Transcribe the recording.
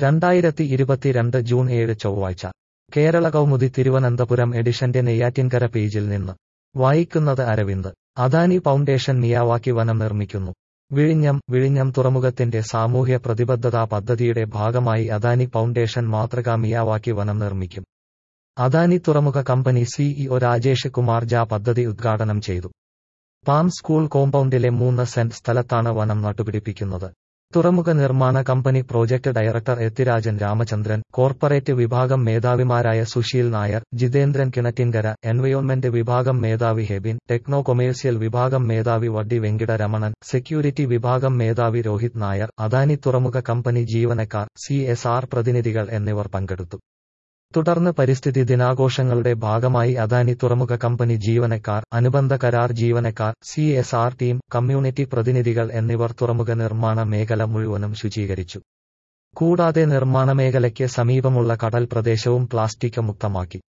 രണ്ടായിരത്തി ഇരുപത്തിരണ്ട് ജൂൺ ഏഴ് ചൊവ്വാഴ്ച കേരള കൗമുദി തിരുവനന്തപുരം എഡിഷന്റെ നെയ്യാറ്റിൻകര പേജിൽ നിന്ന് വായിക്കുന്നത് അരവിന്ദ് അദാനി ഫൗണ്ടേഷൻ മിയാവാക്കി വനം നിർമ്മിക്കുന്നു വിഴിഞ്ഞം വിഴിഞ്ഞം തുറമുഖത്തിന്റെ സാമൂഹ്യ പ്രതിബദ്ധതാ പദ്ധതിയുടെ ഭാഗമായി അദാനി ഫൗണ്ടേഷൻ മാതൃകാ മിയാവാക്കി വനം നിർമ്മിക്കും അദാനി തുറമുഖ കമ്പനി സിഇഒ രാജേഷ് കുമാർ ജാ പദ്ധതി ഉദ്ഘാടനം ചെയ്തു പാം സ്കൂൾ കോമ്പൗണ്ടിലെ മൂന്ന് സെന്റ് സ്ഥലത്താണ് വനം നട്ടുപിടിപ്പിക്കുന്നത് തുറമുഖ നിർമ്മാണ company project director Ethirajan Ramachandran corporate വിഭാഗം മേധാവിമാരായ സുശീൽ നായർ ജിതേന്ദ്രൻ കിണറ്റിൻകര എൻവയോൺമെന്റ് വിഭാഗം മേധാവി ഹെബിൻ ടെക്നോ കൊമേഴ്സ്യൽ വിഭാഗം മേധാവി വഡ്ഡി വെങ്കിട രമണൻ സെക്യൂരിറ്റി വിഭാഗം മേധാവി രോഹിത് നായർ അദാനി തുറമുഖ കമ്പനി ജീവനക്കാർ സി പ്രതിനിധികൾ എന്നിവർ പങ്കെടുത്തു തുടർന്ന് പരിസ്ഥിതി ദിനാഘോഷങ്ങളുടെ ഭാഗമായി അദാനി തുറമുഖ കമ്പനി ജീവനക്കാർ അനുബന്ധ കരാർ ജീവനക്കാർ C S R team community പ്രതിനിധികൾ എന്നിവർ തുറമുഖ നിർമ്മാണ മേഖല മുഴുവനും ശുചീകരിച്ചു കൂടാതെ നിർമ്മാണ മേഖലയ്ക്ക് സമീപമുള്ള കടൽ പ്രദേശവും പ്ലാസ്റ്റിക് മുക്തമാക്കി